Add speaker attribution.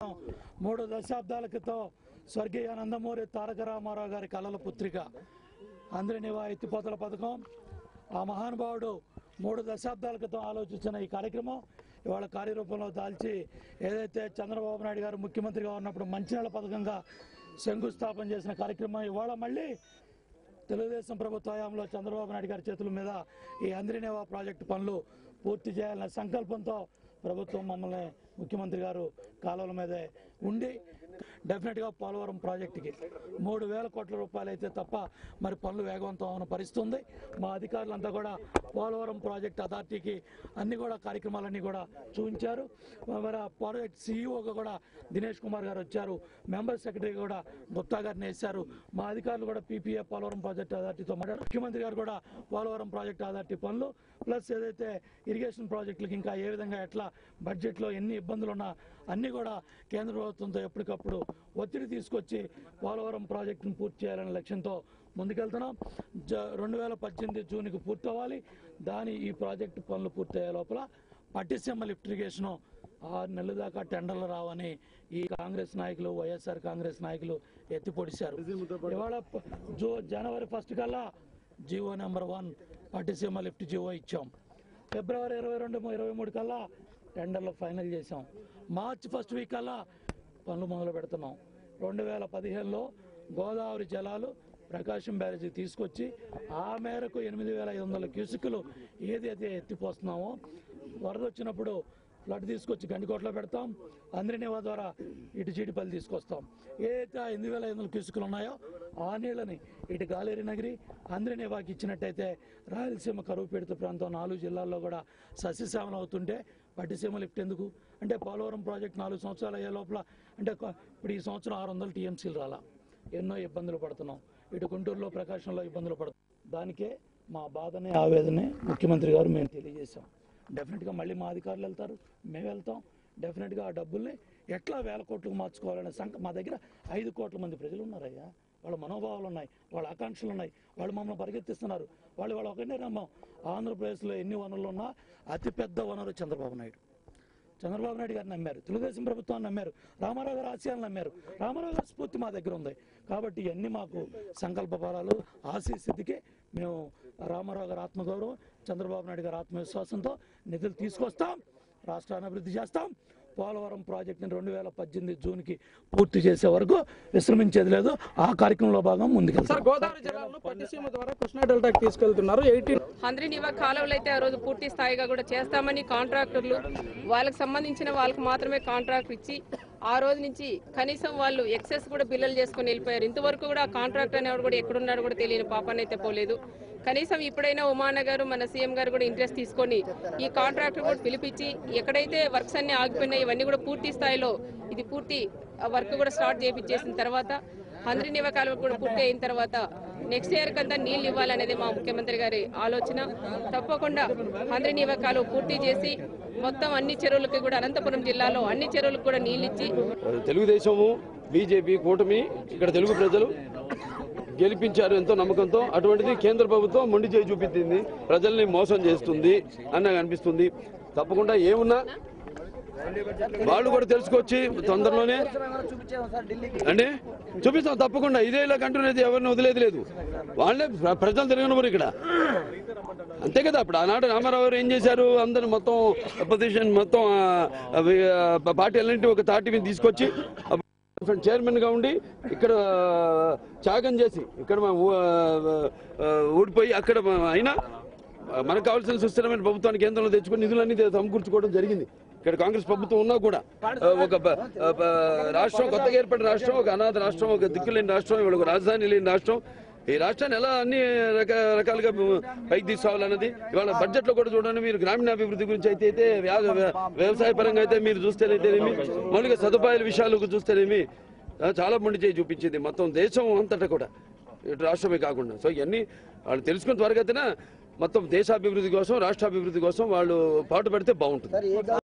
Speaker 1: మూడు దశాబ్దాల క్రితం స్వర్గీయ నందమూరి తారక రామారావు గారి కళల పుత్రిక అందరినివా ఎత్తిపోతల పథకం ఆ మహానుభావుడు మూడు దశాబ్దాల క్రితం ఆలోచించిన ఈ కార్యక్రమం ఇవాళ కార్యరూపంలో దాల్చి ఏదైతే చంద్రబాబు నాయుడు గారు ముఖ్యమంత్రిగా ఉన్నప్పుడు మంచినీళ్ళ పథకంగా శంకుస్థాపన చేసిన కార్యక్రమం ఇవాళ మళ్ళీ తెలుగుదేశం ప్రభుత్వ హయాంలో చంద్రబాబు నాయుడు గారి చేతుల మీద ఈ అంద్రినేవా ప్రాజెక్టు పనులు పూర్తి చేయాలనే సంకల్పంతో ప్రభుత్వం మమ్మల్ని ముఖ్యమంత్రి గారు కాలువల మీదే ఉండి డెఫినెట్గా పోలవరం ప్రాజెక్టుకి మూడు వేల కోట్ల రూపాయలు అయితే తప్ప మరి పనులు వేగవంతం అవన పరిస్థితుంది మా అధికారులంతా కూడా పోలవరం ప్రాజెక్ట్ అథారిటీకి అన్ని కూడా కార్యక్రమాలన్నీ కూడా చూపించారు మరి ఆ ప్రాజెక్ట్ సీఈఓగా కూడా దినేష్ కుమార్ గారు వచ్చారు మెంబర్ సెక్రటరీ కూడా గుప్తా గారిని వేశారు మా అధికారులు కూడా పీపీఏ పోలవరం ప్రాజెక్ట్ అథారిటీతో మాట్లాడారు ముఖ్యమంత్రి గారు కూడా పోలవరం ప్రాజెక్ట్ అథారిటీ పనులు ప్లస్ ఏదైతే ఇరిగేషన్ ప్రాజెక్టులకు ఇంకా ఏ విధంగా ఎట్లా బడ్జెట్లో ఎన్ని ఇబ్బందులు ఉన్నా అన్నీ కూడా కేంద్ర ప్రభుత్వంతో ఎప్పటికప్పుడు ఒత్తిడి తీసుకొచ్చి పోలవరం ప్రాజెక్టును పూర్తి చేయాలనే లక్ష్యంతో ముందుకెళ్తున్నాం జ రెండు వేల పద్దెనిమిది జూన్కి పూర్తవ్వాలి దాని ఈ ప్రాజెక్టు పనులు పూర్తయ్యే లోపల పట్టిసీమ లిఫ్ట్ ఇరిగేషను ఆరు నెలల దాకా టెండర్లు రావని ఈ కాంగ్రెస్ నాయకులు వైఎస్ఆర్ కాంగ్రెస్ నాయకులు ఎత్తి పొడిచారు ఇవాళ ప- జూ జనవరి ఫస్ట్ కల్లా GO number one Pattiseema lift GO ఇచ్చాం ఫిబ్రవరి ఇరవై రెండు ఇరవై మూడు కల్లా టెండర్లు ఫైనల్ చేసాం మార్చ్ ఫస్ట్ వీక్ కల్లా పనులు మొదలు పెడుతున్నాం రెండు వేల పదిహేనులో గోదావరి జలాలు ప్రకాశం బ్యారేజీ తీసుకొచ్చి ఆ మేరకు ఎనిమిది వేల ఐదు వందల క్యూసిక్లు ఏదైతే ఎత్తిపోస్తున్నామో వరద వచ్చినప్పుడు ఫ్లడ్ తీసుకొచ్చి గండికోటలో పెడతాం అంద్రినేవా ద్వారా ఇటు చీటిపల్లి తీసుకొస్తాం ఏదైతే ఆ ఎనిమిది వేల ఐదు వందల క్యూసిక్లు ఉన్నాయో ఆ నీళ్ళని ఇటు గాలేరి నగరి అంద్రినేవాకి ఇచ్చినట్టయితే రాయలసీమ కరువు పీడిత ప్రాంతం నాలుగు జిల్లాల్లో కూడా సస్యశ్యామలం అవుతుంటే పట్టిసీమ లిఫ్ట్ ఎందుకు అంటే పోలవరం ప్రాజెక్ట్ నాలుగు సంవత్సరాలు అయ్యే లోపల అంటే కొ- ఇప్పుడు ఈ సంవత్సరం ఆరు వందలు టీఎంసీలు రాలా ఎన్నో ఇబ్బందులు పడుతున్నాం ఇటు గుంటూరులో ప్రకాశంలో ఇబ్బందులు పడుతున్నాం దానికే మా బాధని ఆవేదనే ముఖ్యమంత్రి గారు మేము తెలియజేశాం డెఫినెట్గా మళ్ళీ మా అధికారులు వెళ్తారు మేము వెళ్తాం డెఫినెట్గా ఆ డబ్బుల్ని ఎట్లా వేల కోట్లకు మార్చుకోవాలనే సంక మా దగ్గర ఐదు కోట్ల మంది ప్రజలు ఉన్నారయ్యా వాళ్ళ మనోభావాలు ఉన్నాయి వాళ్ళ ఆకాంక్షలు ఉన్నాయి వాళ్ళు మమ్మల్ని పరిగెత్తిస్తున్నారు వాళ్ళు వాళ్ళు ఒకటే నమ్మం ఆంధ్రప్రదేశ్లో ఎన్ని వనరులు ఉన్నా అతిపెద్ద వనరు చంద్రబాబు నాయుడు చంద్రబాబు నాయుడు గారిని నమ్మారు తెలుగుదేశం ప్రభుత్వాన్ని నమ్మారు రామారావు గారు ఆశయాలను నమ్మారు రామారావు గారి స్ఫూర్తి మా దగ్గర ఉంది కాబట్టి ఇవన్నీ మాకు సంకల్ప ఫలాలు ఆశీస్థితికి మేము రామారావు గారి ఆత్మగౌరవం చంద్రబాబు నాయుడు గారి ఆత్మవిశ్వాసంతో నిధులు తీసుకొస్తాం రాష్ట్రాన్ని అభివృద్ధి చేస్తాం పోలవరం ప్రాజెక్టుని రెండు వేల పద్దెనిమిది జూన్కి పూర్తి చేసే వరకు విశ్రమించేది లేదు ఆ కార్యక్రమంలో భాగం ముందుకెళ్తాం
Speaker 2: సార్ గోదావరి జలాలను పట్టిసీమ ద్వారా కృష్ణా డెల్టాకి తీసుకెళ్తున్నారు ఎయిటీన్
Speaker 3: హంద్రీనివా కాలువలు అయితే ఆ రోజు పూర్తి స్థాయిగా కూడా చేస్తామని కాంట్రాక్టర్లు వాళ్ళకి సంబంధించిన వాళ్ళకి మాత్రమే కాంట్రాక్ట్ ఇచ్చి ఆ రోజు నుంచి కనీసం వాళ్ళు ఎక్సెస్ కూడా బిల్లులు చేసుకుని వెళ్ళిపోయారు ఇంతవరకు కూడా కాంట్రాక్ట్ అనేవాడు కూడా ఎక్కడున్నాడు కూడా తెలియని పాపనైతే పోలేదు కనీసం ఇప్పుడైనా ఉమాన గారు మన సీఎం గారు కూడా ఇంట్రెస్ట్ తీసుకొని ఈ కాంట్రాక్టర్ కూడా పిలిపించి ఎక్కడైతే వర్క్స్ అన్ని ఆగిపోయినాయి ఇవన్నీ కూడా పూర్తి స్థాయిలో ఇది పూర్తి వర్క్ కూడా స్టార్ట్ చేయించేసిన తర్వాత హంద్రి నివాకాలు కూడా పూర్తి అయిన తర్వాత నెక్స్ట్ ఇయర్ కంతా నీళ్లు ఇవ్వాలనేది మా ముఖ్యమంత్రి గారి ఆలోచన తప్పకుండా హంద్రి నివాకాలు పూర్తి చేసి మొత్తం అన్ని చెరువులకి కూడా అనంతపురం జిల్లాలో అన్ని చెరువులకు కూడా నీళ్ళు ఇచ్చి
Speaker 4: తెలుగుదేశము బీజేపీ కూటమి ఇక్కడ తెలుగు ప్రజలు గెలిపించారు ఎంతో నమ్మకంతో అటువంటిది కేంద్ర ప్రభుత్వం మొండి చేయి చూపించింది ప్రజల్ని మోసం చేస్తుంది అని నాకు అనిపిస్తుంది తప్పకుండా ఏమున్నా వాళ్ళు కూడా తెలుసుకొచ్చి తొందరలోనే అండి చూపిస్తాం తప్పకుండా ఇదే ఇలా కంటిన్యూ అయితే ఎవరిని వదిలేదు లేదు వాళ్ళే ప్ర- ప్రజలు తిరగనవారు ఇక్కడ అంతే కదా అప్పుడు ఆనాడు రామారావు గారు ఏం చేశారు అందరు మొత్తం అపోజిషన్ మొత్తం ఆ, అవి, ఆ, పార్టీ అన్నింటి ఒక తాటి మీద తీసుకొచ్చి చైర్మన్ గా ఉండి ఇక్కడ త్యాగం చేసి ఇక్కడ మా ఊ- ఆ, ఊడిపోయి అక్కడ మా- అయినా మనకు కావాల్సిన సుస్థిరమైన ప్రభుత్వాన్ని కేంద్రంలో తెచ్చుకొని నిధులన్నీ సమకూర్చుకోవడం జరిగింది ఇక్కడ కాంగ్రెస్ ప్రభుత్వం ఉన్నా కూడా ఆ, ఒక బ- ఆ, బ- రాష్ట్రం కొత్తగా ఏర్పడిన రాష్ట్రం ఒక అనాథ రాష్ట్రం ఒక దిక్కులేని రాష్ట్రం ఇవాళ ఒక రాజధాని లేని రాష్ట్రం ఈ రాష్ట్రాన్ని ఎలా అన్ని రక రకాలుగా పైకి తీసుకురావాలన్నది ఇవాళ బడ్జెట్ లో కూడా చూడండి మీరు గ్రామీణాభివృద్ధి గురించి అయితే అయితే వ్యా- వ్య- వ్యవసాయ పరంగా అయితే మీరు చూస్తేనైతేనేమి మౌలిక సదుపాయాల విషయాలకు చూస్తేనేమి ఆ, చాలా మొండి చేయి చూపించింది మొత్తం దేశం అంతటా కూడా ఇటు రాష్ట్రమే కాకుండా సో ఇవన్నీ వాళ్ళు తెలుసుకున్న త్వరగతిన మొత్తం దేశాభివృద్ధి కోసం రాష్ట్రాభివృద్ధి కోసం వాళ్ళు పాటుపడితే బాగుంటుంది